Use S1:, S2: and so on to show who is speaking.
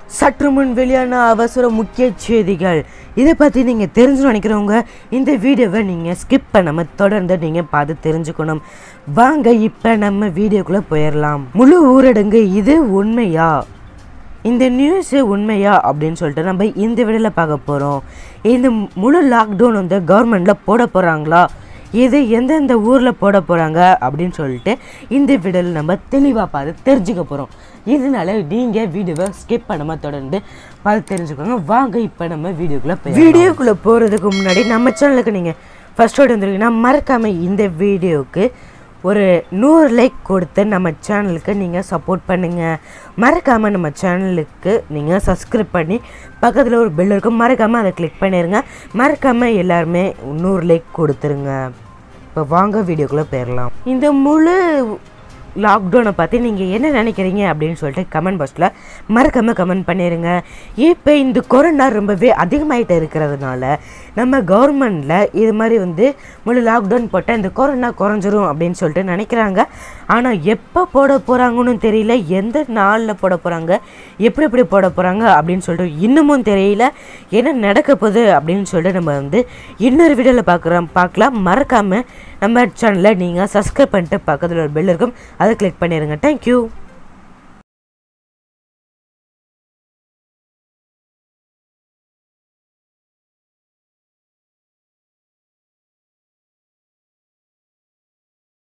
S1: சற்று முன் வெளியான அவசர முக்கிய செய்திகள் இதை பற்றி நீங்கள் தெரிஞ்சு நினைக்கிறவங்க இந்த வீடியோவை நீங்கள் ஸ்கிப் பண்ணாமல் தொடர்ந்து நீங்கள் பார்த்து தெரிஞ்சுக்கணும் வாங்க இப்போ நம்ம வீடியோக்குள்ளே போயிடலாம் முழு ஊரடங்கு இது உண்மையா இந்த நியூஸு உண்மையா அப்படின்னு சொல்லிட்டு நம்ம இந்த வீடியோவில் பார்க்க போகிறோம் இந்த முழு லாக்டவுன் வந்து கவர்மெண்ட்டில் போட போகிறாங்களா இது எந்தெந்த ஊரில் போட போகிறாங்க அப்படின்னு சொல்லிட்டு இந்த வீடியோவில் நம்ம தெளிவாக பார்த்து தெரிஞ்சுக்க போகிறோம் இதனால நீங்கள் வீடியோவை ஸ்கிப் பண்ணாமல் தொடர்ந்து பார்த்து தெரிஞ்சுக்கோங்க வாங்க இப்போ நம்ம வீடியோக்குள்ளே போய் வீடியோக்குள்ளே போகிறதுக்கு முன்னாடி நம்ம சேனலுக்கு நீங்கள் ஃபஸ்ட் ஓடி வந்துருக்கீங்கன்னா மறக்காமல் இந்த வீடியோவுக்கு ஒரு நூறு லைக் கொடுத்து நம்ம சேனலுக்கு நீங்கள் சப்போர்ட் பண்ணுங்கள் மறக்காமல் நம்ம சேனலுக்கு நீங்கள் சப்ஸ்கிரைப் பண்ணி பக்கத்தில் ஒரு பெல் இருக்கும் மறக்காமல் அதை கிளிக் பண்ணிடுங்க மறக்காமல் எல்லாருமே நூறு லைக் கொடுத்துருங்க இப்போ வாங்க வீடியோக்குள்ளே போயிடலாம் இந்த முழு லாக்டவுனை பற்றி நீங்கள் என்ன நினைக்கிறீங்க அப்படின்னு சொல்லிட்டு கமெண்ட் பாக்ஸில் மறக்காமல் கமெண்ட் பண்ணிடுங்க இப்போ இந்த கொரோனா ரொம்பவே அதிகமாகிட்டு இருக்கிறதுனால நம்ம கவர்மெண்டில் இது மாதிரி வந்து முழு லாக்டவுன் போட்டால் இந்த கொரோனா குறைஞ்சிரும் அப்படின்னு சொல்லிட்டு நினைக்கிறாங்க ஆனால் எப்போ போட போகிறாங்கன்னு தெரியல எந்த நாளில் போட போகிறாங்க எப்படி எப்படி போட போகிறாங்க அப்படின்னு சொல்லிட்டு இன்னமும் தெரியல என்ன நடக்க போகுது அப்படின்னு சொல்லிட்டு நம்ம வந்து இன்னொரு வீடியோவில் பார்க்குறோம் பார்க்கலாம் மறக்காமல் நம்ம சேனலை நீங்கள் சப்ஸ்கிரைப் பண்ணிட்டு பக்கத்தில் ஒரு பெல் இருக்கும் அதை கிளிக் பண்ணிடுங்க தேங்க்யூ